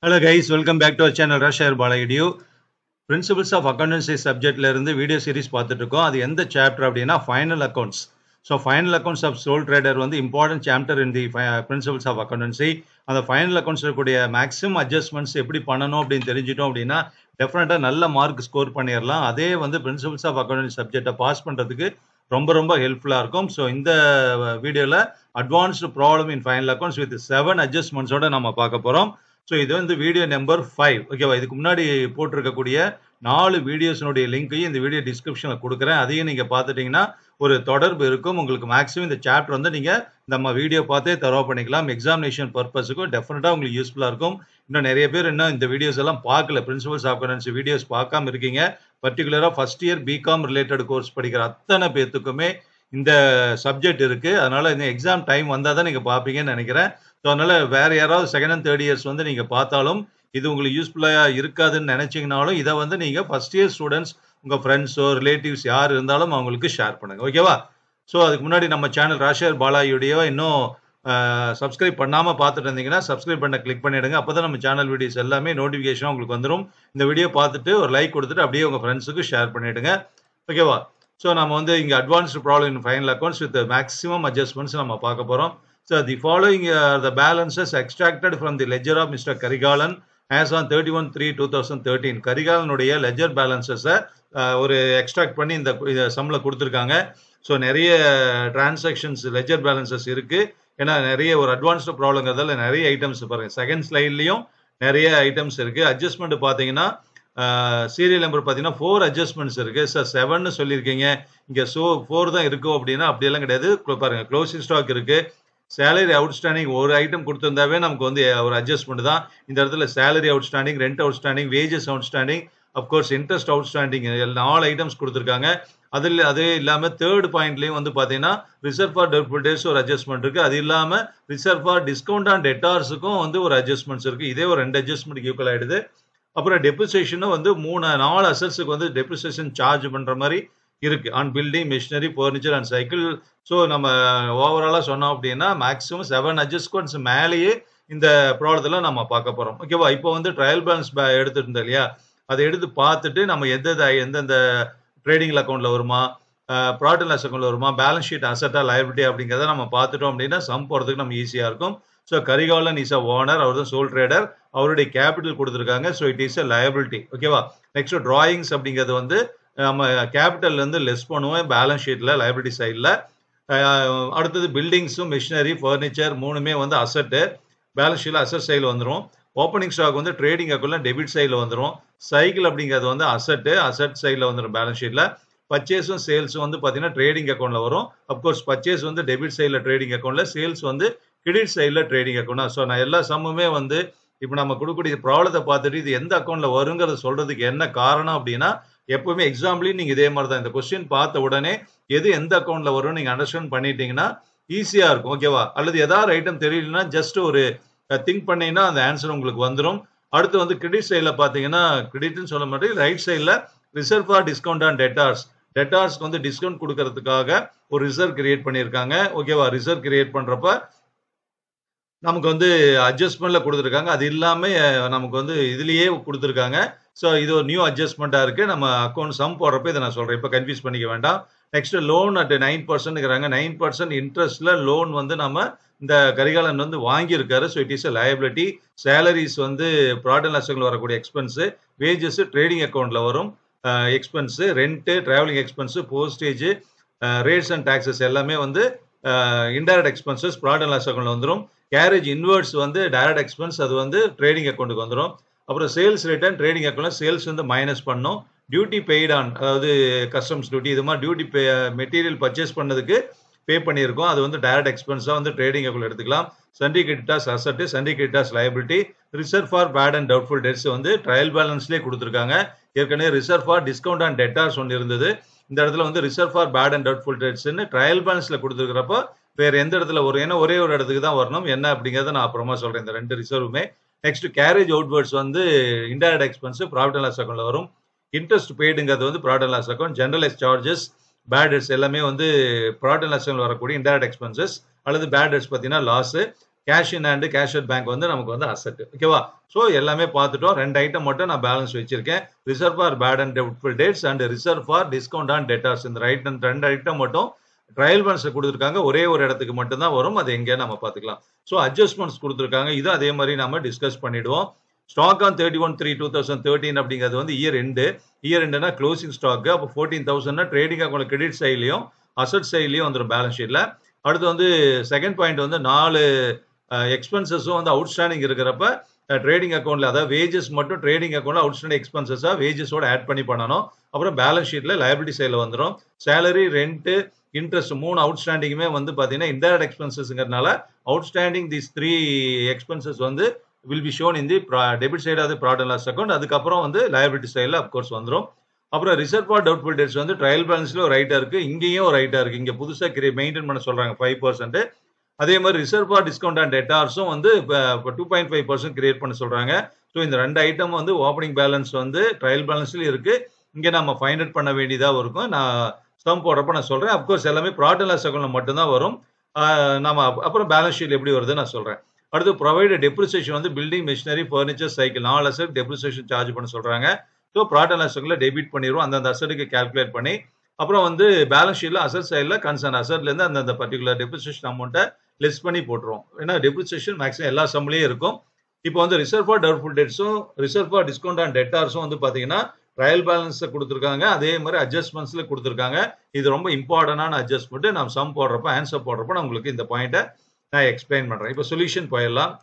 hello guys welcome back to our channel ரஷர் பாலகிடியூ principles of accountancy சப்ஜெக்ட்ல இருந்து வீடியோ சீரிஸ் பார்த்துட்டு இருக்கோம் அது எந்த சாப்டர் அப்படின்னா final accounts so final accounts of sole trader வந்து important chapter in the principles of accountancy அந்த ஃபைனல் அக்கௌண்ட்ஸ் இருக்கக்கூடிய மேக்ஸிமம் அட்ஜஸ்ட்மெண்ட்ஸ் எப்படி பண்ணணும் அப்படின்னு தெரிஞ்சிட்டோம் அப்படின்னா டெஃபினட்டாக நல்ல மார்க் ஸ்கோர் பண்ணிடலாம் அதே வந்து பிரின்சிபல்ஸ் ஆஃப் அக்கௌண்டன்சி சப்ஜெக்டை பாஸ் பண்ணுறதுக்கு ரொம்ப ரொம்ப ஹெல்ப்ஃபுல்லாக இருக்கும் ஸோ இந்த வீடியோவில் advanced problem in final accounts with seven அட்ஜஸ்ட்மெண்ட்ஸோட நம்ம பார்க்க போகிறோம் ஸோ இது வந்து வீடியோ நம்பர் ஃபைவ் ஓகேவா இதுக்கு முன்னாடி போட்டிருக்கக்கூடிய நாலு வீடியோஸினுடைய லிங்க்கையும் இந்த வீடியோ டிஸ்கிரிப்ஷனில் கொடுக்குறேன் அதையும் நீங்கள் பார்த்துட்டிங்கன்னா ஒரு தொடர்பு இருக்கும் உங்களுக்கு மேக்ஸிமம் இந்த சாப்டர் வந்து நீங்கள் நம்ம வீடியோ பார்த்தே தரவு பண்ணிக்கலாம் எக்ஸாமினேஷன் பர்பஸுக்கும் டெஃபினட்டாக உங்களுக்கு யூஸ்ஃபுல்லாக இருக்கும் இன்னும் நிறைய பேர் இன்னும் இந்த வீடியோஸ் எல்லாம் பார்க்கல பிரின்சிபல்ஸ் ஆஃப் கரன்சி வீடியோஸ் பார்க்காம இருக்கீங்க பர்டிகுலராக first year BCom related course படிக்கிற அத்தனை பேர்த்துக்குமே இந்த சப்ஜெக்ட் இருக்கு அதனால இந்த எக்ஸாம் டைம் வந்தால் தான் நீங்கள் பார்ப்பீங்கன்னு நினைக்கிறேன் ஸோ அதனால வேற யாராவது செகண்ட் அண்ட் தேர்ட் இயர்ஸ் வந்து நீங்கள் பார்த்தாலும் இது உங்களுக்கு யூஸ்ஃபுல்லாக இருக்காதுன்னு நினைச்சீங்கனாலும் இதை வந்து நீங்கள் ஃபர்ஸ்ட் இயர் ஸ்டூடெண்ட்ஸ் உங்கள் ஃப்ரெண்ட்ஸோ ரிலேட்டிவ்ஸ் யார் இருந்தாலும் அவங்களுக்கு ஷேர் பண்ணுங்க ஓகேவா ஸோ அதுக்கு முன்னாடி நம்ம சேனல் ராஷர் பாலாயுடைய இன்னும் சப்ஸ்கிரைப் பண்ணாமல் பார்த்துட்டு இருந்தீங்கன்னா சப்ஸ்கிரைப் பண்ண கிளிக் பண்ணிடுங்க அப்போ தான் நம்ம சேனல் வீடியோஸ் எல்லாமே நோட்டிஃபிகேஷன் உங்களுக்கு வந்துடும் இந்த வீடியோ பார்த்துட்டு ஒரு லைக் கொடுத்துட்டு அப்படியே உங்கள் ஃப்ரெண்ட்ஸுக்கு ஷேர் பண்ணிவிடுங்க ஓகேவா ஸோ நம்ம வந்து இங்கே advanced problem in final accounts with maximum adjustments நம்ம பார்க்க போகிறோம் so the following the balances extracted from the ledger of mister Karikalan as on thirty one three two thousand thirteen கரிகாலனுடைய லெஜர் பேலன்சஸை ஒரு எக்ஸ்ட்ராக்ட் பண்ணி இந்த சம்மில் கொடுத்துருக்காங்க ஸோ நிறைய டிரான்சாக்ஷன்ஸ் லெஜர் பேலன்சஸ் இருக்குது ஏன்னா நிறைய ஒரு அட்வான்ஸ்டு ப்ராப்ளங்கிறதால நிறைய ஐட்டம்ஸ் பாருங்கள் செகண்ட் ஸ்லைட்லேயும் நிறைய ஐட்டம்ஸ் இருக்குது அட்ஜஸ்ட்மெண்ட் பார்த்தீங்கன்னா சீரியல் நம்பர் பார்த்தீங்கன்னா ஃபோர் அட்ஜஸ்ட்மெண்ட்ஸ் இருக்கு சார் செவன் சொல்லியிருக்கீங்க இங்கே ஸோ ஃபோர் தான் இருக்கும் அப்படின்னா அப்படியெல்லாம் கிடையாது பாருங்க க்ளோசிங் ஸ்டாக் இருக்கு சேலரி அவுட்ஸ்டாண்டிங் ஒரு ஐட்டம் கொடுத்துருந்தாவே நமக்கு வந்து ஒரு அட்ஜஸ்ட்மெண்ட் தான் இந்த இடத்துல salary outstanding rent outstanding wages outstanding of course interest outstanding நாலு ஐட்டம்ஸ் கொடுத்துருக்காங்க அதில் அதே இல்லாமல் தேர்ட் பாயிண்ட்லேயும் வந்து பார்த்தீங்கன்னா ரிசர்வ் ஃபார் டெபிட்டர்ஸ் ஒரு அட்ஜஸ்ட்மெண்ட் இருக்குது அது இல்லாமல் ரிசர்வ் ஃபார் டிஸ்கவுண்ட் ஆன் டெட்டார்ஸுக்கும் வந்து ஒரு அட்ஜஸ்ட்மெண்ட்ஸ் இருக்குது இதே ஒரு ரெண்டு அட்ஜஸ்ட்மெண்ட் ஈக்குவல் ஆகிடுது அப்புறம் டெப்ரிசியேஷனும் வந்து மூணு நாலு அசட்ஸுக்கு வந்து டெப்ரிசியேஷன் சார்ஜ் பண்ணுற மாதிரி இருக்கு on building machinery furniture and cycle so நம்ம ஓவராலாக சொன்னோம் அப்படின்னா மேக்ஸிமம் செவன் அட்ஜஸ்ட்மெண்ட்ஸ் மேலேயே இந்த ப்ராப்ளத்தில் நம்ம பார்க்க போகிறோம் ஓகேவா இப்போ வந்து ட்ரையல் பேலன்ஸ் எடுத்துட்டு இருந்தோம் இல்லையா அதை எடுத்து பார்த்துட்டு நம்ம எந்த எந்தெந்த ட்ரேடிங் அக்கௌண்ட்டில் வருமா ப்ராடக்ட் லாஸ் அக்கௌண்ட்டில் வருமா பேலன்ஸ் ஷீட் அசட்டா லைபிலிட்டி அப்படிங்கிறத நம்ம பார்த்துட்டோம் அப்படின்னா சம் போகிறதுக்கு நம்ம ஈஸியாக இருக்கும் so Karikalan is a owner அவர் தான் சோல் ட்ரேடர் அவருடைய கேபிட்டல் கொடுத்துருக்காங்க so it is a liability ஓகேவா நெக்ஸ்ட் டிராயிங்ஸ் அப்படிங்கிறது வந்து நம்ம கேபிட்டல் வந்து லெஸ் பண்ணுவோம் பேலன்ஸ் ஷீட்டில் லயபிலிட்டி சைடில் அடுத்தது பில்டிங்ஸும் மிஷினரி ஃபர்னிச்சர் மூணுமே வந்து அசட்டு பேலன்ஸ் ஷீட்டில் அசட் சைடில் வந்துடும் ஓப்பனிங் ஸ்டாக் வந்து ட்ரேடிங் அக்கௌண்ட்ல டெபிட் சைடில் வந்துடும் சைக்கிள் அப்படிங்கிறது வந்து அசட்டு அசட் சைடில் வந்துடும் பேலன்ஸ் ஷீட்டில் பர்ச்சேஸும் சேல்ஸும் வந்து பார்த்தீங்கன்னா ட்ரேடிங் அக்கௌண்ட்டில் வரும் அப்கோர்ஸ் பர்ச்சேஸ் வந்து டெபிட் சைடில் ட்ரேடிங் அக்கௌண்ட்டில் சேல்ஸ் வந்து கிரெடிட் சைடில் ட்ரேடிங் அக்கௌண்ட் ஸோ நான் எல்லா சம்முமே வந்து இப்போ நம்ம கொடுக்கக்கூடிய ப்ராப்ளத்தை பார்த்துட்டு இது எந்த அக்கௌண்ட்டில் வருங்கிறத சொல்கிறதுக்கு என்ன காரணம் அப்படின்னா எப்பவுமே எக்ஸாம்பிளையும் நீங்கள் இதே மாதிரி தான் இந்த கொஸ்டின் பார்த்த உடனே எது எந்த அக்கௌண்ட்டில் வரும்னு நீங்கள் அண்டர்ஸ்டாண்ட் பண்ணிட்டீங்கன்னா ஈஸியாக இருக்கும் ஓகேவா அல்லது ஏதாவது ஐட்டம் தெரியலன்னா ஜஸ்ட் ஒரு திங்க் பண்ணீங்கன்னா அந்த ஆன்சர் உங்களுக்கு வந்துடும் அடுத்து வந்து கிரெடிட் சைடில் பார்த்தீங்கன்னா கிரெடிட்னு சொல்ல மாட்டேன் ரைட் சைடில் reserve for discount on debtors டெட்டார்ஸ்க்கு வந்து டிஸ்கவுண்ட் கொடுக்கறதுக்காக ஒரு ரிசர்வ் கிரியேட் பண்ணியிருக்காங்க ஓகேவா ரிசர்வ் கிரியேட் பண்ணுறப்ப நமக்கு வந்து அட்ஜஸ்ட்மெண்ட்ல கொடுத்துருக்காங்க அது இல்லாமல் நமக்கு வந்து இதுலேயே கொடுத்துருக்காங்க ஸோ இது ஒரு நியூ அட்ஜஸ்ட்மெண்ட்டாக இருக்குது நம்ம அக்கௌண்ட் சம் போடுறப்ப இதை நான் சொல்கிறேன் இப்போ கன்ஃபியூஸ் பண்ணிக்க வேண்டாம் நெக்ஸ்ட் லோன் அட் நைன் பர்சன்ட்ங்கிறாங்க நைன் பர்சன்ட் இன்ட்ரெஸ்ட்ல லோன் வந்து நம்ம இந்த கரிகாலன் வந்து வாங்கியிருக்காரு so it is a liability salaries வந்து ப்ராடக்ட் லாஸ்டில் வரக்கூடிய எக்ஸ்பென்ஸு வேஜஸ் ட்ரேடிங் அக்கௌண்ட்டில் வரும் expense rent travelling expense postage rates and taxes எல்லாமே வந்து இன்டைரக்ட் எக்ஸ்பென்சஸ் ப்ராடக்ட் லாஸ் அக்கௌண்ட்ல வந்துடும் கேரேஜ் இன்வெர்ட்ஸ் வந்து டைரக்ட் எக்ஸ்பென்ஸ் அது வந்து ட்ரேடிங் அக்கௌண்ட்டுக்கு வந்துடும் அப்புறம் சேல்ஸ் ரிட்டர்ன் ட்ரேடிங் அக்கௌண்ட்ல சேல்ஸ் வந்து மைனஸ் பண்ணும் டியூட்டி பெய்ட் ஆன் அதாவது கஸ்டம்ஸ் டியூட்டி இது மாதிரி டியூட்டி பே மெட்டீரியல் பர்ச்சேஸ் பண்ணதுக்கு பே பண்ணியிருக்கோம் அது வந்து டைரக்ட் எக்ஸ்பென்ஸாக வந்து ட்ரேடிங் அக்கௌண்ட் எடுத்துக்கலாம் sundry creditors asset sundry creditors liability reserve for bad and doubtful debts வந்து ட்ரையல் பேலன்ஸ்லேயே கொடுத்துருக்காங்க ஏற்கனவே reserve for discount and debtors ஒன்று இருந்தது இந்த இடத்துல வந்து reserve for bad and doubtful டெட்ஸ்னு ட்ரையல் பேலன்ஸ்ல கொடுத்துருக்கிறப்ப வேற எந்த இடத்துல வரும் ஏன்னா ஒரே ஒரு இடத்துக்கு தான் வரணும் என்ன அப்படிங்கிறத நான் அப்புறமா சொல்றேன் இந்த ரெண்டு ரிசர்வுமே நெக்ஸ்ட் கேரேஜ் அவுட்வர்ட்ஸ் வந்து இன்டைரக்ட் எக்ஸ்பென்ஸ் ப்ராஃபிட் லாஸ் அக்கௌண்ட்ல வரும் இன்ட்ரெஸ்ட் பெய்டுங்கிறது வந்து profit loss account generalise charges bad debts எல்லாமே வந்து ப்ராஃபிட் லாஸ் அக்கௌண்ட் வரக்கூடிய இன்டைரக்ட் எக்ஸ்பென்சஸ் அல்லது பேடர்ஸ் பார்த்தீங்கன்னா loss cash in hand cash at bank வந்து நமக்கு வந்து அசெட் ஓகேவா ஸோ எல்லாமே பார்த்துட்டோம் ரெண்டு ஐட்டம் மட்டும் நான் பேலன்ஸ் வச்சிருக்கேன் reserve for bad and doubtful debts and reserve for discount on debtors இந்த ரைட் ரெண்டு ஐட்டம் மட்டும் ட்ரையல் பேலன்ஸ் கொடுத்துருக்காங்க ஒரே ஒரு இடத்துக்கு மட்டும் தான் வரும் அது எங்கே நம்ம பார்த்துக்கலாம் ஸோ அட்ஜஸ்ட்மெண்ட்ஸ் கொடுத்துருக்காங்க இது அதே மாதிரி நம்ம டிஸ்கஸ் பண்ணிடுவோம் stock on thirty one three two thousand thirteen அப்படிங்கிறது வந்து இயர் ரெண்டு இயர் ரெண்டுனா க்ளோசிங் ஸ்டாக் அப்போ ஃபோர்டீன் தௌசண்ட்னா ட்ரேடிங் அக்கௌண்ட் கிரெடிட் சைட்லையும் அசட் சைட்லையும் வந்துடும் பேலன்ஸ் ஷீட்டில் அடுத்து வந்து செகண்ட் பாயிண்ட் வந்து நாலு எக்ஸ்பென்சஸும் வந்து அவுட்ஸ்டாண்டிங் இருக்கிறப்ப ட்ரேடிங் அக்கௌண்ட்ல அதாவது வேஜஸ் மட்டும் ட்ரேடிங் அக்கௌண்ட்ல அவுட்ஸ்டாண்டிங் எக்ஸ்பென்சஸாக வேஜஸோட ஆட் பண்ணி பண்ணணும் அப்புறம் பேலன்ஸ் ஷீட்ல லயபிலிட்டி சைடில் வந்துடும் சேலரி ரெண்ட் இன்ட்ரெஸ்ட் மூணு அவுட்ஸ்டாண்டிங்குமே வந்து பார்த்தீங்கன்னா இன்டைரக்ட் எக்ஸ்பென்சஸ்ங்கிறதுனால அவுட்ஸ்டாண்டிங் திஸ் த்ரீ எக்ஸ்பென்சஸ் வந்து will be shown in the debit side அது ப்ராட் அண்ட் லாஸ் அக்கௌண்ட் அதுக்கப்புறம் வந்து லயபிலிட்டி சைடில் அப்கோர்ஸ் வந்துடும் அப்புறம் ரிசர்வ் ஃபார் டவுட்ஃபுல் டேட்ஸ் வந்து ட்ரையல் பேலன்ஸ்ல ஒரு ரைட்டா இருக்கு இங்கேயும் ஒரு ரைட்டா இருக்கு இங்க புதுசா கிரியே மெயின்டைன் பண்ண சொல்றாங்க ஃபைவ் பர்சன்ட் அதே மாதிரி ரிசர்வ் ஃபார் டிஸ்கவுண்ட் அண்ட் டெட்டார்ஸும் வந்து இப்போ two point five percent create பண்ண சொல்றாங்க ஸோ இந்த ரெண்டு ஐட்டம் வந்து ஓப்பனிங் பேலன்ஸ் வந்து ட்ரையல் பேலன்ஸ்லயும் இருக்கு இங்க நம்ம ஃபைண்ட் அவுட் பண்ண வேண்டியதா இருக்கும் நான் ஸ்டம் போடுறப்ப நான் சொல்றேன் அப்கோர்ஸ் எல்லாமே ப்ராட் அண்ட் லாஸ் அக்கௌண்ட்ல மட்டும்தான் வரும் நம்ம அப்புறம் பேலன்ஸ் ஷீட் எப்படி வருது நான் சொல்றேன் அடுத்து ப்ரொவைட் டெப்ரிசியேஷன் வந்து பில்டிங் மிஷினரி ஃபர்னிச்சர் சைக்கிள் நாலு அசட் டெப்ரிசியேஷன் சார்ஜ் பண்ண சொல்றாங்க ஸோ ப்ராட் அண்ட் அசட்ல டெபிட் பண்ணிடுவோம் அந்தந்த அசட்டுக்கு கால்குலேட் பண்ணி அப்புறம் வந்து பேலன்ஸ் ஷீட்ல அசட் சைடில் கன்சர்ன் அசட்லேருந்து அந்தந்த பர்டிகுலர் டெப்ரிசியேஷன் அமௌண்ட்டை லெஸ் பண்ணி போட்டுருவோம் ஏன்னா டெப்ரிசியேஷன் மேக்ஸிமம் எல்லா சம்லேயும் இருக்கும் இப்போ வந்து ரிசர்வ் ஃபார் டவுட்ஃபுல் டெட்ஸும் ரிசர்வ் ஃபார் டிஸ்கவுண்ட் அண்ட் டெட்டார்ஸும் வந்து பார்த்தீங்கன்னா ட்ரையல் பேலன்ஸை கொடுத்துருக்காங்க அதே மாதிரி அட்ஜஸ்ட்மெண்ட்ஸில் கொடுத்துருக்காங்க இது ரொம்ப இம்பார்ட்டண்டான அட்ஜஸ்ட்மெண்ட் நான் சம் போடுறப்ப ஆன்சர் போடுறப்ப நான் உங்களுக்கு இந்த பாயிண்ட்டை நான் எக்ஸ்பிளைன் பண்ணுறேன் இப்போ சொல்யூஷன் போயிடலாம்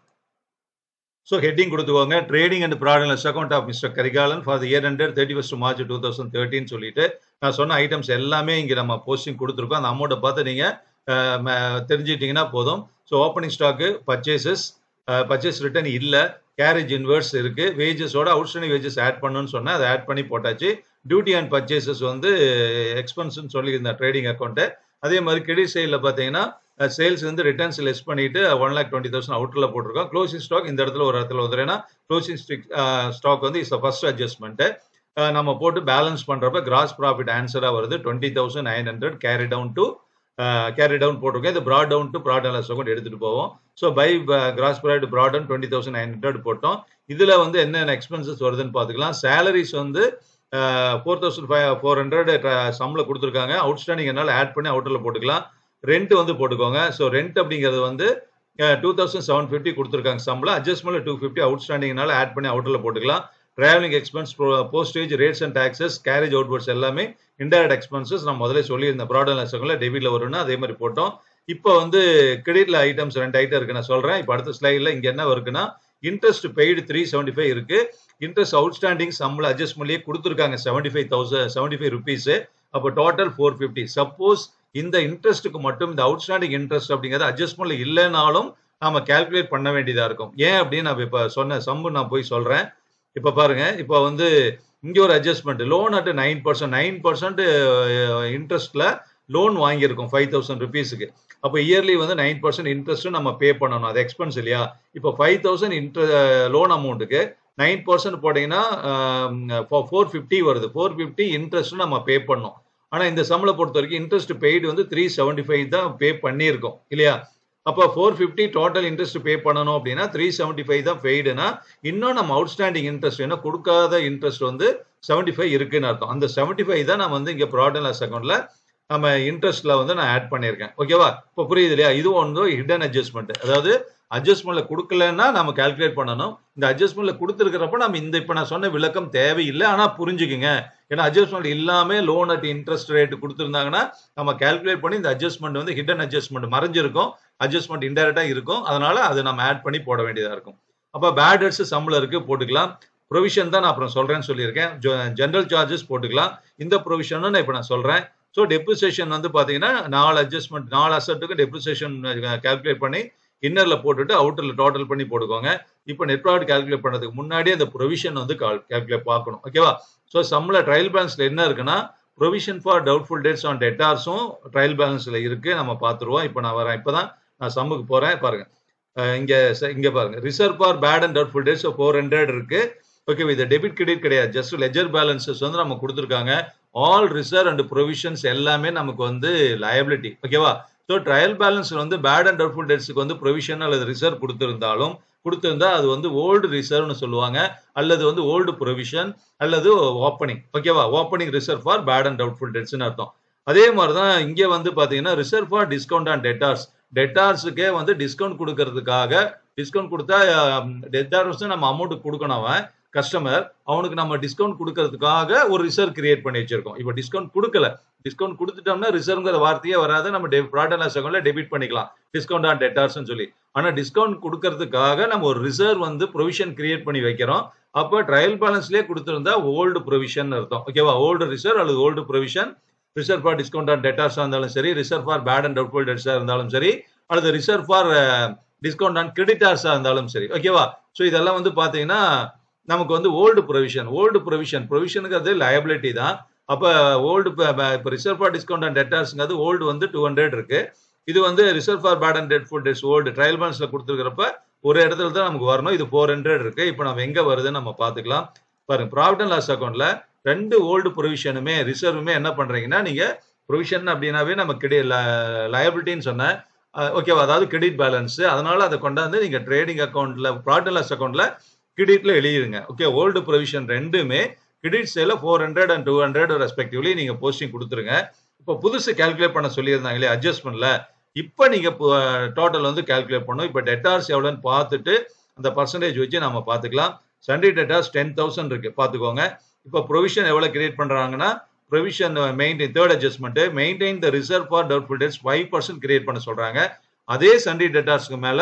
ஸோ ஹெட்டிங் கொடுத்துக்கோங்க trading and profit account of mister Karikalan for year ended thirty first March two thousand தேர்ட்டின்னு சொல்லிட்டு நான் சொன்ன ஐட்டம்ஸ் எல்லாமே இங்கே நம்ம போஸ்டிங் கொடுத்துருக்கோம் அந்த அமௌண்ட்டை பார்த்து நீங்கள் தெரிஞ்சுக்கிட்டீங்கன்னா போதும் so opening stock purchases purchase return இல்லை கேரேஜ் இன்வெர்ஸ் இருக்கு வேஜஸோட அவுட்ஸ்டாண்டிங் வேஜஸ் ஆட் பண்ணணும்னு சொன்னேன் அதை ஆட் பண்ணி போட்டாச்சு டியூட்டி அண்ட் பர்ச்சேசஸ் வந்து எக்ஸ்பென்ஸ்னு சொல்லியிருந்தேன் ட்ரேடிங் அக்கௌண்ட்டு அதே மாதிரி கிரெடிட் சைடில் பார்த்தீங்கன்னா சேல்ஸ் வந்து ரிட்டர்ன்ஸ் லெஸ் பண்ணிட்டு ஒன் லேக் டுவெண்ட்டி தௌசண்ட் அவுட்டரில் போட்டிருக்கோம் க்ளோசிங் ஸ்டாக் இந்த இடத்துல ஒரு இடத்துல வந்துடுறேன்னா க்ளோசிங் ஸ்டாக் வந்து இஸ் ஃபர்ஸ்ட் அட்ஜஸ்ட்மெண்ட்டு நம்ம போட்டு பேலன்ஸ் பண்ணுறப்ப கிராஸ் ப்ராஃபிட் ஆன்சராக வருது twenty thousand nine hundred carry down to carry down போட்டிருக்கோம் இது brought down to profit and loss account எடுத்துகிட்டு போவோம் so by gross profit brought down twenty thousand nine hundred போட்டோம் இதில் வந்து என்னென்ன எக்ஸ்பென்சஸ் வருதுன்னு பார்த்துக்கலாம் சேலரிஸ் வந்து four thousand five four hundred சம்மில் கொடுத்துருக்காங்க அவுட்ஸ்டாண்டிங் என்னால் ஆட் பண்ணி அவுட்டரில் போட்டுக்கலாம் ரெண்ட் வந்து போட்டுக்கோங்க ஸோ ரெண்ட் அப்படிங்கிறது வந்து டூ தௌசண்ட் செவன் ஃபிஃப்டி கொடுத்துருக்காங்க சம்பளம் அட்ஜஸ்ட்மெண்ட் டூ ஃபிஃப்டி அவுட்ஸ்டாண்டிங்னால ஆட் பண்ணி அவுட்டரில் போட்டுக்கலாம் travelling expense postage rates and taxes carriage outwards எல்லாமே இன்டைரக்ட் எக்ஸ்பென்சஸ் நான் முதல்ல சொல்லியிருந்தேன் ப்ராட் அண்ட் லட்சங்களில் டெபிட்ல வரும்னு அதே மாதிரி போட்டோம் இப்போ வந்து கிரெடிட்ல ஐட்டம்ஸ் ரெண்டு ஐட்டம் இருக்கு நான் சொல்றேன் இப்போ அடுத்த ஸ்லைடில் இங்கே என்ன இருக்குன்னா interest paid three seventy five இருக்கு இன்ட்ரெஸ்ட் அவுட்ஸ்டாண்டிங் சம்பளம் அட்ஜஸ்ட்மெண்ட்லேயே கொடுத்துருக்காங்க seventy five thousand seventy five rupees அப்போ டோட்டல் ஃபோர் ஃபிஃப்டி சப்போஸ் இந்த இன்ட்ரெஸ்ட்டுக்கு மட்டும் இந்த அவுட்ஸ்டாண்டிங் இன்ட்ரெஸ்ட் அப்படிங்கிறது அட்ஜஸ்ட்மெண்ட்ல இல்லைனாலும் நாம கால்குலேட் பண்ண வேண்டியதா இருக்கும் ஏன் அப்படின்னு நான் இப்போ சொன்ன சம்பு நான் போய் சொல்றேன் இப்போ பாருங்க இப்போ வந்து இங்கே ஒரு adjustment loan at nine percent nine percent இன்ட்ரெஸ்ட்ல லோன் வாங்கியிருக்கோம் ஃபைவ் தௌசண்ட் ருபீஸுக்கு அப்போ இயர்லி வந்து நைன் பர்சன்ட் இன்ட்ரெஸ்ட்டும் நம்ம பே பண்ணணும் அது எக்ஸ்பென்ஸ் இல்லையா இப்போ ஃபைவ் தௌசண்ட் இன்ட்ர லோன் அமௌண்ட்டுக்கு நைன் பர்சன்ட் போட்டிங்கன்னா ஃபோர் ஃபிஃப்டி வருது ஃபோர் ஃபிஃப்டி இன்ட்ரெஸ்ட்டும் நம்ம பே பண்ணோம் ஆனால் இந்த சம்பளை பொறுத்த வரைக்கும் இன்ட்ரெஸ்ட் பெய்டு வந்து த்ரீ செவன்டி ஃபைவ் தான் பே பண்ணியிருக்கோம் இல்லையா அப்போ four fifty total interest pay பண்ணணும் அப்படின்னா த்ரீ செவன்டி ஃபைவ் தான் பெய்டுனா இன்னும் நம்ம அவுட்ஸ்டாண்டிங் இன்ட்ரெஸ்ட் ஏன்னா கொடுக்காத இன்ட்ரெஸ்ட் வந்து செவன்டி ஃபைவ் இருக்குன்னு அர்த்தம் அந்த செவன்டி ஃபைவ் தான் நான் வந்து இங்கே ப்ராட் அண்ட் லாஸ் அக்கௌண்ட்ல நம்ம இன்ட்ரெஸ்ட்ல வந்து நான் ஆட் பண்ணியிருக்கேன் ஓகேவா இப்போ புரியுது இல்லையா இது ஒன்று ஹிடன் அட்ஜஸ்ட்மெண்ட் அதாவது அட்ஜஸ்ட்மெண்ட்ல கொடுக்கலன்னா நம்ம கால்குலேட் பண்ணணும் இந்த அட்ஜஸ்ட்மெண்ட்ல கொடுத்துருக்கிறப்ப நம்ம இந்த இப்போ நான் சொன்ன விளக்கம் தேவையில்லை ஆனால் புரிஞ்சுக்குங்க ஏன்னா அட்ஜஸ்ட்மெண்ட் இல்லாம லோன் அட் இன்ட்ரெஸ்ட் ரேட் கொடுத்துருந்தாங்கன்னா நம்ம கால்குலேட் பண்ணி இந்த அட்ஜஸ்ட்மெண்ட் வந்து ஹிடன் அட்ஜஸ்ட்மெண்ட் மறைஞ்சிருக்கும் அட்ஜஸ்ட்மெண்ட் இன்டெரக்டா இருக்கும் அதனால அதை நம்ம ஆட் பண்ணி போட வேண்டியதா இருக்கும் அப்போ பேட் ஹெட்ஸ் சம்பளம் இருக்கு போட்டுக்கலாம் ப்ரொவிஷன் தான் நான் அப்புறம் சொல்றேன்னு சொல்லியிருக்கேன் ஜென்ரல் சார்ஜஸ் போட்டுக்கலாம் இந்த ப்ரொவிஷனும் நான் இப்போ நான் சொல்றேன் ஸோ டெப்ரிசியேஷன் வந்து பார்த்தீங்கன்னா நாலு அட்ஜஸ்ட்மெண்ட் நாலு அசட்டுக்கு டெப்ரிசியேஷன் கால்குலேட் பண்ணி இன்னர்ல போட்டுட்டு அவுட்டர்ல டோட்டல் பண்ணி போட்டுக்கோங்க இப்போ நெட் ப்ராஃபிட் கால்குலேட் பண்ணதுக்கு முன்னாடியே அந்த ப்ரொவிஷன் வந்து கால்குலேட் பார்க்கணும் ஓகேவா ஸோ சம்மில் ட்ரையல் பேலன்ஸ்ல என்ன இருக்குன்னா provision for doubtful debts on டெட்டார்ஸும் ட்ரையல் பேலன்ஸ்ல இருக்கு நம்ம பார்த்துருவோம் இப்போ நான் வரேன் இப்போதான் நான் சம்முக்கு போறேன் பாருங்க இங்க இங்க பாருங்க reserve for bad and doubtful debts four hundred இருக்கு ஓகே இது டெபிட் கிரெடிட் கிடையாது ஜஸ்ட் லெஜர் பேலன்சஸ் வந்து நம்ம கொடுத்துருக்காங்க ஆல் ரிசர்வ் அண்ட் ப்ரொவிஷன்ஸ் எல்லாமே நமக்கு வந்து லயபிலிட்டி ஓகேவா ஸோ ட்ரையல் பேலன்ஸ்ல வந்து பேட் அண்ட் டவுட்ஃபுல் டெட்ஸ்க்கு வந்து ப்ரொவிஷன் அல்லது ரிசர்வ் கொடுத்திருந்தாலும் கொடுத்திருந்தா அது வந்து ஓல்டு ரிசர்வ்னு சொல்லுவாங்க அல்லது வந்து ஓல்டு ப்ரொவிஷன் அல்லது ஓப்பனிங் ஓகேவா opening reserve for bad and doubtful டெட்ஸ்னு அர்த்தம் அதே மாதிரி தான் இங்கே வந்து பார்த்தீங்கன்னா reserve for discount and debtors டெட்டார்ஸுக்கே வந்து டிஸ்கவுண்ட் கொடுக்கறதுக்காக டிஸ்கவுண்ட் கொடுத்தா டெட்டார்ஸ் நம்ம அமௌண்ட் கொடுக்கணும் அவன் கஸ்டமர் அவனுக்கு நம்ம டிஸ்கவுண்ட் கொடுக்கறதுக்காக ஒரு ரிசர்வ் கிரியேட் பண்ணி வச்சிருக்கோம் இப்போ டிஸ்கவுண்ட் கொடுக்கல டிஸ்கவுண்ட் கொடுத்துட்டோம்னா ரிசர்வ்ங்கிற வார்த்தையே வராது நம்ம ப்ராடக்ட் அண்ட் அக்கௌண்ட்ல டெபிட் பண்ணிக்கலாம் டிஸ்கவுண்ட் ஆன் டெட்டார்ஸ்னு சொல்லி ஆனா டிஸ்கவுண்ட் கொடுக்கறதுக்காக நம்ம ஒரு ரிசர்வ் வந்து ப்ரொவிஷன் கிரியேட் பண்ணி வைக்கிறோம் அப்போ ட்ரையல் பேலன்ஸ்லேயே கொடுத்துருந்தா ஓல்டு ப்ரொவிஷன் அர்த்தம் ஓகேவா ஓல்டு ரிசர்வ் அல்லது old provision reserve for discount on டெட்டாஸாக இருந்தாலும் சரி reserve for bad and doubtful டெட்ஸாக இருந்தாலும் சரி அல்லது ரிசர்வ் ஃபார் டிஸ்கவுண்ட் ஆன் கிரெடிட்டார்ஸாக இருந்தாலும் சரி ஓகேவா ஸோ இதெல்லாம் வந்து பார்த்தீங்கன்னா நமக்கு வந்து ஓல்டு ப்ரொவிஷன் ஓல்டு ப்ரொவிஷன் ப்ரொவிஷனுங்கிறது லயபிலிட்டி தான் அப்போ ஓல்டு இப்போ ரிசர்வ் ஃபார் டிஸ்கவுண்ட் அண்ட் டெட்டார்ஸ்ங்கிறது ஓல்டு வந்து டூ ஹண்ட்ரட் இருக்கு இது வந்து reserve for bad and doubtful debts old trial பேலன்ஸ்ல கொடுத்துருக்கிறப்ப ஒரு இடத்துல தான் நமக்கு வரணும் இது ஃபோர் ஹண்ட்ரட் இருக்கு இப்போ நம்ம எங்க வருதுன்னு நம்ம பார்த்துக்கலாம் பாருங்க ப்ராஃபிட் அண்ட் லாஸ் அக்கௌண்ட்ல ரெண்டு ஓல்டு ப்ரொவிஷனுமே ரிசர்வுமே என்ன பண்றீங்கன்னா நீங்க ப்ரொவிஷன் அப்படின்னாவே நம்ம கிரெடி லயபிலிட்டின்னு சொன்னேன் ஓகேவா அதாவது கிரெடிட் பேலன்ஸ் அதனால அதை கொண்டாந்து நீங்க ட்ரேடிங் அக்கௌண்ட்ல ப்ராஃபிட் அண்ட் லாஸ் அக்கௌண்ட்ல கிரெடிட்ல எழுதிருங்க ஓகே ஓல்டு ப்ரொவிஷன் ரெண்டுமே கிரெடிட் சேல four hundred and two hundred respectively நீங்க போஸ்டிங் கொடுத்துருங்க இப்போ புதுசு கால்குலேட் பண்ண சொல்லியிருந்தாங்க இல்லையா அட்ஜஸ்ட்மெண்ட்ல இப்போ நீங்க டோட்டல் வந்து கால்குலேட் பண்ணும் இப்போ டெட்டார்ஸ் எவ்வளோன்னு பார்த்துட்டு அந்த பர்சன்டேஜ் வச்சு நம்ம பார்த்துக்கலாம் சண்டே டெட்டார்ஸ் டென் தௌசண்ட் இருக்கு பார்த்துக்கோங்க இப்போ ப்ரொவிஷன் எவ்வளோ கிரியேட் பண்றாங்கன்னா provision maintain third adjustment maintain the reserve for doubtful debts five percent create பண்ண சொல்றாங்க அதே சண்டே டெட்டார்ஸ்க்கு மேல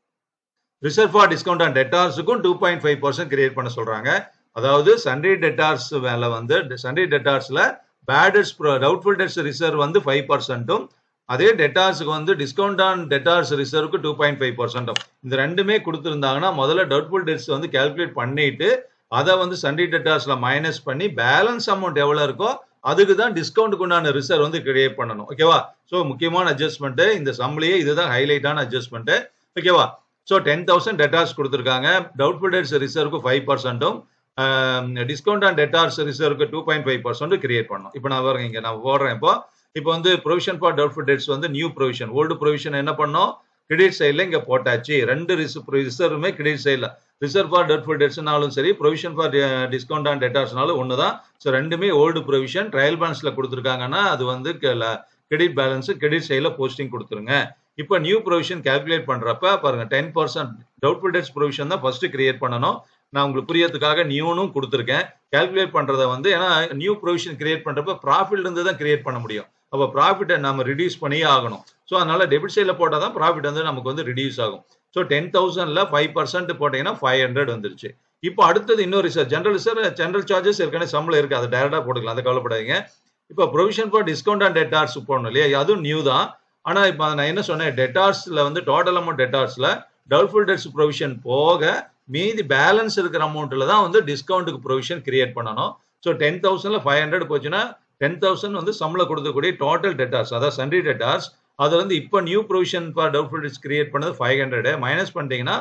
ரிசர்வ் ஃபார் டிஸ்கவுண்ட் அண்ட் டெட்டார்ஸுக்கும் two point five percent create பண்ண சொல்றாங்க அதாவது சண்டே டெட்டார்ஸ் மேல வந்து சண்டே டெட்டார்ஸ்ல பேடர்ஸ் டவுட்ஃபுல் டெட்ஸ் ரிசர்வ் வந்து ஃபைவ் பர்சன்ட்டும் அதே டெட்டார்ஸுக்கு வந்து டிஸ்கவுண்ட் ஆன் டெட்டார்ஸ் ரிசர்வ்க்கு டூ பாயிண்ட் ஃபைவ் பர்சன்ட்டும் இந்த ரெண்டுமே கொடுத்துருந்தாங்கன்னா முதல்ல டவுட்ஃபுல் டெட்ஸ் வந்து கால்குலேட் பண்ணிட்டு அதை வந்து சண்டே டெட்டார்ஸ்ல மைனஸ் பண்ணி பேலன்ஸ் அமௌண்ட் எவ்வளவு இருக்கோ அதுக்கு தான் டிஸ்கவுண்ட்டுக்கு உண்டான ரிசர்வ் வந்து கிரியேட் பண்ணணும் ஓகேவா ஸோ முக்கியமான அட்ஜஸ்ட்மெண்ட் இந்த சம்பளையே இதுதான் ஹைலைட்டான அட்ஜஸ்ட்மெண்ட் ஓகேவா ஸோ டென் தௌசண்ட் டெட்டார்ஸ் கொடுத்துருக்காங்க டவுட்ஃபுல் டெட்ஸ் ரிசர்வ்க்கு ஃபைவ் பர்சன்ட்டும் டிஸ்கவுண்ட் ஆன் டெட்டார்ஸ் ரிசர்வ்க்கு two point five percent create பண்ணணும் இப்போ நான் வரேன் இங்கே நான் போடுறேன் இப்போ இப்போ வந்து ப்ரொவிஷன் ஃபார் டவுட்ஃபுல் டெட்ஸ் வந்து நியூ ப்ரொவிஷன் ஓல்டு ப்ரொவிஷன் என்ன பண்ணோம் கிரெடிட் சைடில் இங்கே போட்டாச்சு ரெண்டு ரிசர்வுமே கிரெடிட் சைடில் ரிசர்வ் ஃபார் டவுட்ஃபுல் டெட்ஸ்னாலும் சரி ப்ரொவிஷன் ஃபார் டிஸ்கவுண்ட் ஆன் டெட்டார்ஸ்னாலும் ஒன்று தான் ஸோ ரெண்டுமே ஓல்டு ப்ரொவிஷன் ட்ரையல் பேலன்ஸில் கொடுத்துருக்காங்கன்னா அது வந்து கிரெடிட் பேலன்ஸ் கிரெடிட் சைடில் போஸ்டிங் கொடுத்துருங்க இப்போ நியூ ப்ரொவிஷன் கால்குலேட் பண்றப்ப பாருங்க ten percent doubtful debts provision தான் ஃபர்ஸ்ட் கிரியேட் பண்ணணும் நான் உங்களுக்கு புரியறதுக்காக நியூனும் கொடுத்துருக்கேன் கால்குலேட் பண்றத வந்து ஏன்னா நியூ ப்ரொவிஷன் கிரியேட் பண்றப்ப ப்ராஃபிட் இருந்து தான் கிரியேட் பண்ண முடியும் அப்போ ப்ராஃபிட்டை நம்ம ரிடியூஸ் பண்ணியே ஆகணும் ஸோ அதனால டெபிட் சைடில் போட்டால் தான் ப்ராஃபிட் வந்து நமக்கு வந்து ரிடியூஸ் ஆகும் ஸோ டென் தௌசண்ட்ல ஃபைவ் பர்சன்ட் போட்டீங்கன்னா ஃபைவ் ஹண்ட்ரட் வந்துருச்சு இப்போ அடுத்தது இன்னொரு reserve general reserve general charges ஏற்கனவே சம்பளம் இருக்கு அதை டேரக்டா போட்டுக்கலாம் அதை கவலைப்படாதீங்க இப்போ provision for discount and debtors போடணும் இல்லையா அதுவும் நியூ தான் ஆனா இப்போ நான் என்ன சொன்னேன் டெட்டார்ஸ்ல வந்து டோட்டல் அமௌண்ட் டெட்டார்ஸ்ல டவுட்ஃபுல் டெட்ஸ் ப்ரொவிஷன் போக மீதி பேலன்ஸ் இருக்கிற அமௌண்ட்ல தான் வந்து டிஸ்கவுண்ட்டுக்கு ப்ரொவிஷன் கிரியேட் பண்ணணும் ஸோ டென் தௌசண்ட்ல ஃபைவ் ஹண்ட்ரட் போச்சுன்னா டென் தௌசண்ட் வந்து சம்பளம் கொடுக்கக்கூடிய டோட்டல் டெட்டார்ஸ் அதாவது சண்டே டெட்டார்ஸ் அது வந்து இப்போ new provision for doubtful debts create பண்ணது ஃபைவ் ஹண்ட்ரட் மைனஸ் பண்ணிட்டீங்கன்னா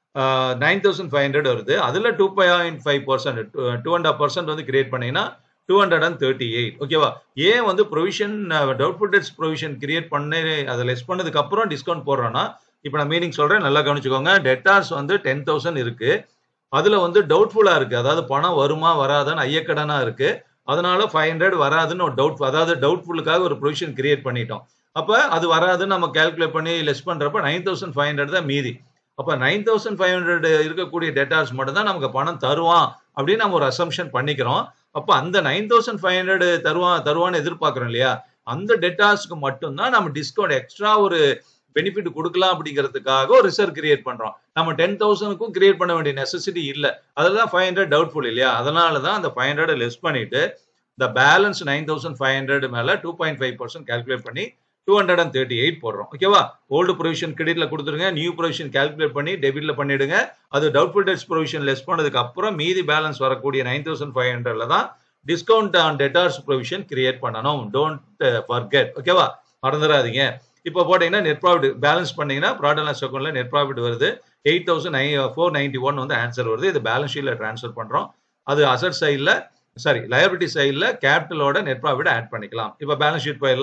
நைன் தௌசண்ட் ஃபைவ் ஹண்ட்ரட் வருது அதில் two point five percent two and half percent வந்து கிரியேட் பண்ணீங்கன்னா two hundred and thirty eight ஓகேவா ஏன் வந்து provision doubtful debts provision create பண்ணி அதை லெஸ் பண்ணதுக்கு அப்புறம் டிஸ்கவுண்ட் போடுறோன்னா இப்போ நான் மீனிங் சொல்றேன் நல்லா கவனிச்சுக்கோங்க டெட்டார்ஸ் வந்து டென் தௌசண்ட் இருக்கு அதுல வந்து டவுட்ஃபுல்லா இருக்கு அதாவது பணம் வருமா வராதான்னு ஐயக்கடனா இருக்கு அதனால ஃபைவ் ஹண்ட்ரட் வராதுன்னு ஒரு டவுட் அதாவது டவுட்ஃபுல்லுக்காக ஒரு ப்ரொவிஷன் கிரியேட் பண்ணிட்டோம் அப்ப அது வராதுன்னு நம்ம கால்குலேட் பண்ணி லெஸ் பண்றப்ப நைன் தௌசண்ட் ஃபைவ் ஹண்ட்ரட் தான் மீதி அப்ப நைன் தௌசண்ட் ஃபைவ் ஹண்ட்ரட் இருக்கக்கூடிய டேட்டாஸ் மட்டும் தான் நமக்கு பணம் தருவான் அப்படின்னு நம்ம ஒரு அசம்ஷன் பண்ணிக்கிறோம் அப்ப அந்த நைன் தௌசண்ட் ஃபைவ் ஹண்ட்ரட் தருவான் தருவான்னு எதிர்பார்க்கிறோம் இல்லையா அந்த டேட்டாஸ்க்கு மட்டும்தான் நம்ம டிஸ்கவுண்ட் எக்ஸ்ட்ரா ஒரு பெனிஃபிட் கொடுக்கலாம் அப்படிங்கிறதுக்காக ஒரு ரிசர்வ் கிரியேட் பண்றோம் நம்ம டென் தௌசண்ட்க்கும் கிரியேட் பண்ண வேண்டிய நெசசிட்டி இல்ல அதெல்லாம் ஃபைவ் ஹண்ட்ரட் டவுட்ஃபுல் இல்லையா அதனால தான் அந்த ஃபைவ் ஹண்ட்ரட் லெஸ் பண்ணிட்டு இந்த balance nine thousand five hundred மேல two point five percent calculate பண்ணி two hundred and thirty eight போடுறோம் ஓகேவா ஓல்டு ப்ரொவிஷன் கிரெடிட்ல கொடுத்துருங்க நியூ ப்ரொவிஷன் கால்குலேட் பண்ணி டெபிட்ல பண்ணிடுங்க அது டவுட்ஃபுல் டெட்ஸ் ப்ரொவிஷன் லெஸ் பண்ணதுக்கு அப்புறம் மீதி பேலன்ஸ் வரக்கூடிய நைன் தௌசண்ட் ஃபைவ் ஹண்ட்ரட்ல தான் discount on debtors provision create பண்ணணும் டோன்ட் ஃபர்கெட் ஓகேவா மறந்துடாதீங்க இப்போ போட்டீங்கன்னா நெட் ப்ராஃபிட் பேலன்ஸ் பண்ணீங்கன்னா ப்ராடக்ட் லாஸ் அக்கௌண்ட்ல நெட் ப்ராஃபிட் வருது eight thousand nine four ninety one வந்து ஆன்சர் வருது இது பேலன்ஸ் ஷீட்ல ட்ரான்ஸ்ஃபர் பண்றோம் அது அசட் சைடில் சாரி லயபிலிட்டி சைடில் கேபிட்டலோட நெட் ப்ராஃபிட் ஆட் பண்ணிக்கலாம் இப்போ பேலன்ஸ் ஷீட் போயிடலாம்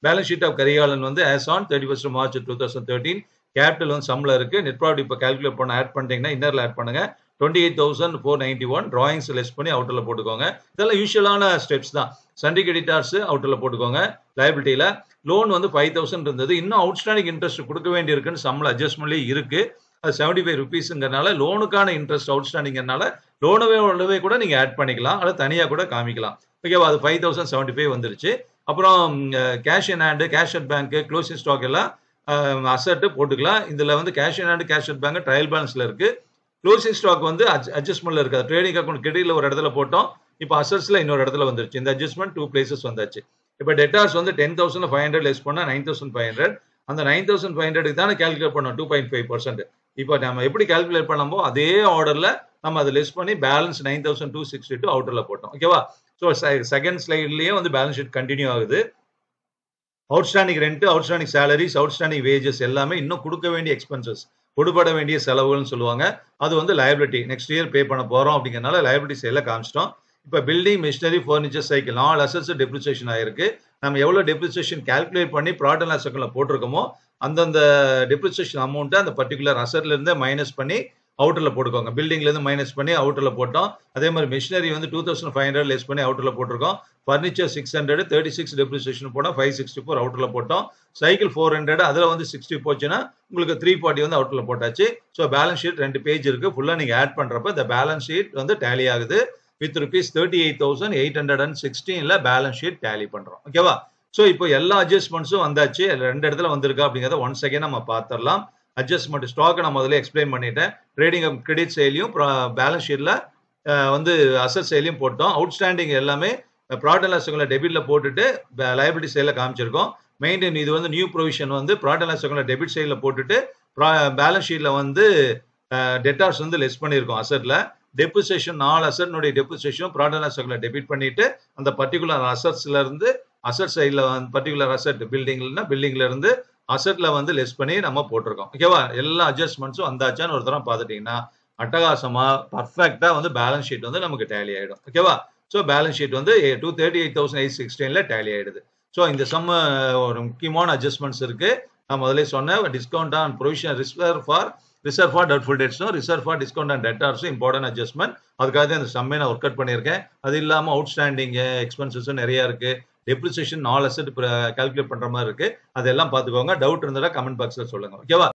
பேலன்ஸ் ஷீட் ஆஃப் கரிகாலன் வந்து as on thirty first March two thousand thirteen capital வந்து சம்ல இருக்கு நெட் ப்ராஃபிட் இப்போ கால்குலேட் பண்ண ஆட் பண்ணிட்டீங்கன்னா இன்னர்ல ஆட் பண்ணுங்க twenty eight thousand four ninety one drawings less பண்ணி அவுட்டர்ல போட்டுக்கோங்க இதெல்லாம் யூஸ்வலான ஸ்டெப்ஸ் தான் சண்டி கிரெடிட்டார்ஸ் அவுட்டர்ல போட்டுக்கோங்க லைபிலிட்டியில லோன் வந்து ஃபைவ் தௌசண்ட் இருந்தது இன்னும் அவுட்ஸ்டாண்டிங் இன்ட்ரெஸ்ட் கொடுக்க வேண்டி இருக்குன்னு சம்பள அட்ஜஸ்ட்மெண்ட்லேயே இருக்கு அது செவன்டி ஃபைவ் ருபீஸுங்கிறனால லோனுக்கான இன்ட்ரெஸ்ட் அவுட்ஸ்டாண்டிங்கிறனால லோனவே உள்ளவே கூட நீங்க ஆட் பண்ணிக்கலாம் அல்லது தனியாக கூட காமிக்கலாம் ஓகேவா அது ஃபைவ் தௌசண்ட் செவன்டி ஃபைவ் வந்துருச்சு அப்புறம் cash in hand cash at bank closing stock எல்லாம் அசட்டு போட்டுக்கலாம் இதுல வந்து cash in hand cash at bank trial பேலன்ஸ்ல இருக்கு க்ளோசிங் ஸ்டாக் வந்து அட்ஜஸ்ட்மெண்ட்ல இருக்கு ட்ரேடிங் அக்கௌண்ட் கிரெடிட்ல ஒரு இடத்துல போட்டோம் இப்போ அசட்ஸ்ல இன்னொரு இடத்துல வந்துருச்சு இந்த அட்ஜஸ்ட்மெண்ட் டூ பிளேசஸ் வந்தாச்சு இப்போ டெட்டார்ஸ் வந்து ten thousand five hundred less பண்ணா நைன் தௌசண்ட் ஃபைவ் ஹண்ட்ரட் அந்த நைன் தௌசண்ட் ஃபைவ் ஹண்ட்ரட் தானே கேல்குலேட் பண்ணோம் டூ பாயிண்ட் ஃபைவ் பர்சன்ட் இப்போ நம்ம எப்படி கால்குலேட் பண்ணமோ அதே ஆர்டர்ல நம்ம அதை லெஸ் பண்ணி balance nine thousand two sixty two அவுட்டர்ல போட்டோம் ஓகேவா ஸோ செகண்ட் ஸ்லைட்லயே வந்து பேலன்ஸ் ஷீட் கண்டினியூ ஆகுது outstanding rent outstanding salaries outstanding wages எல்லாமே இன்னும் கொடுக்க வேண்டிய எக்ஸ்பென்சஸ் கொடுபட வேண்டிய செலவுகள்னு சொல்லுவாங்க அது வந்து லயபிலிட்டி நெக்ஸ்ட் இயர் பே பண்ண போறோம் அப்படிங்கறனால லயபிலிட்டிஸ் எல்லாம் காமிச்சிட்டோம் இப்போ பில்டிங் மிஷினரி ஃபர்னிச்சர் சைக்கிள் நாலு அசட்ஸ் டெப்ரிசியேஷன் ஆயிருக்கு நம்ம எவ்வளவு டெப்ரிசியேஷன் கால்குலேட் பண்ணி ப்ராடக்ட் லாஸ் அக்கௌண்ட்ல போட்டிருக்கோமோ அந்தந்த டெப்ரிசியேஷன் அமௌண்ட்டை அந்த பர்டிகுலர் அசட்ல இருந்து மைனஸ் பண்ணி அவுட்டர்ல போட்டுக்கோங்க பில்டிங்ல இருந்து மைனஸ் பண்ணி அவுட்டர்ல போட்டோம் அதே மாதிரி மிஷினரி வந்து two thousand five hundred less பண்ணி அவுட்டர்ல போட்டிருக்கோம் furniture six hundred thirty six depreciation போட்டோம் ஃபைவ் சிக்ஸ்டி ஃபோர் அவுட்டர்ல போட்டோம் சைக்கிள் ஃபோர் ஹண்ட்ரட் அதுல வந்து சிக்ஸ்டி போச்சுன்னா உங்களுக்கு த்ரீ ஃபார்ட்டி வந்து அவுட்டர்ல போட்டாச்சு ஸோ பேலன்ஸ் ஷீட் ரெண்டு பேஜ் இருக்கு ஃபுல்லா நீங்க ஆட் பண்றப்ப இந்த பேலன்ஸ் ஷீட் வந்து டேலி ஆகுது with rupees thirty eight thousand eight hundred and சிக்ஸ்டீன்ல பேலன்ஸ் ஷீட் டேலி பண்றோம் ஓகேவா ஸோ இப்போ எல்லா அட்ஜஸ்ட்மெண்ட்ஸும் வந்தாச்சு ரெண்டு இடத்துல வந்திருக்கா அப்படிங்கிறத ஒன் செகண்ட் நம்ம பார்த்துடலாம் அட்ஜஸ்ட்மெண்ட் ஸ்டாக் நான் முதல்ல எக்ஸ்பிளைன் பண்ணிட்டேன் ட்ரேடிங் கிரெடிட் செயலியும் பேலன்ஸ் ஷீட்ல வந்து அசட் செயலியும் போட்டோம் அவுட்ஸ்டாண்டிங் எல்லாமே ப்ராடக்ட் லாஸ் டெபிட்ல போட்டுட்டு லைபிலிட்டி சைடில் காமிச்சிருக்கோம் மெயின்டைன் இது வந்து நியூ ப்ரொவிஷன் வந்து ப்ராடக்ட் லாஸ் டெபிட் சைடில் போட்டுட்டு பேலன்ஸ் ஷீட்ல வந்து டெட்டார்ஸ் வந்து லெஸ் பண்ணியிருக்கோம் அசட்ல டெப்ரிசியேஷன் நாலு அசட்னுடைய டெப்ரிசியேஷன் ப்ராடக்ட் லாஸ் டெபிட் பண்ணிட்டு அந்த பர்டிகுலர் அசட்ஸ்ல இருந்து அசட் சைடில் பர்டிகுலர் அசட் பில்டிங்லன்னா பில்டிங்ல இருந்து அசட்ல வந்து லெஸ் பண்ணி நம்ம போட்டிருக்கோம் ஓகேவா எல்லா அட்ஜஸ்ட்மெண்ட்ஸும் வந்தாச்சான்னு ஒரு தரம் பார்த்துட்டீங்கன்னா அட்டகாசமா பர்ஃபெக்டா வந்து பேலன்ஸ் ஷீட் வந்து நமக்கு டேலி ஆயிடும் ஓகேவா ஸோ பேலன்ஸ் ஷீட் வந்து two thirty eight thousand eight சிக்ஸ்டீன்ல டேலி ஆயிடுது ஸோ இந்த சம்ம ஒரு முக்கியமான அட்ஜஸ்ட்மெண்ட்ஸ் இருக்கு நான் முதல்ல சொன்னேன் discount on provision reserve for reserve for doubtful டேட்ஸும் ரிசர்வ் ஃபார் டிஸ்கவுண்ட் அண்ட் டெட்டார்ஸும் இம்பார்ட்டன்ட் அட்ஜஸ்ட்மெண்ட் அதுக்காக தான் இந்த சம்மே நான் ஒர்க் அவுட் பண்ணியிருக்கேன் அது இல்லாமல் அவுட்ஸ்டாண்டிங் எக்ஸ்பென்சஸும் நிறைய இருக்கு டெப்ரிசியேஷன் நாலு அசட் கால்குலேட் பண்ற மாதிரி இருக்கு அதெல்லாம் பார்த்துக்கோங்க டவுட் இருந்தா கமெண்ட் பாக்ஸ்ல சொல்லுங்க ஓகேவா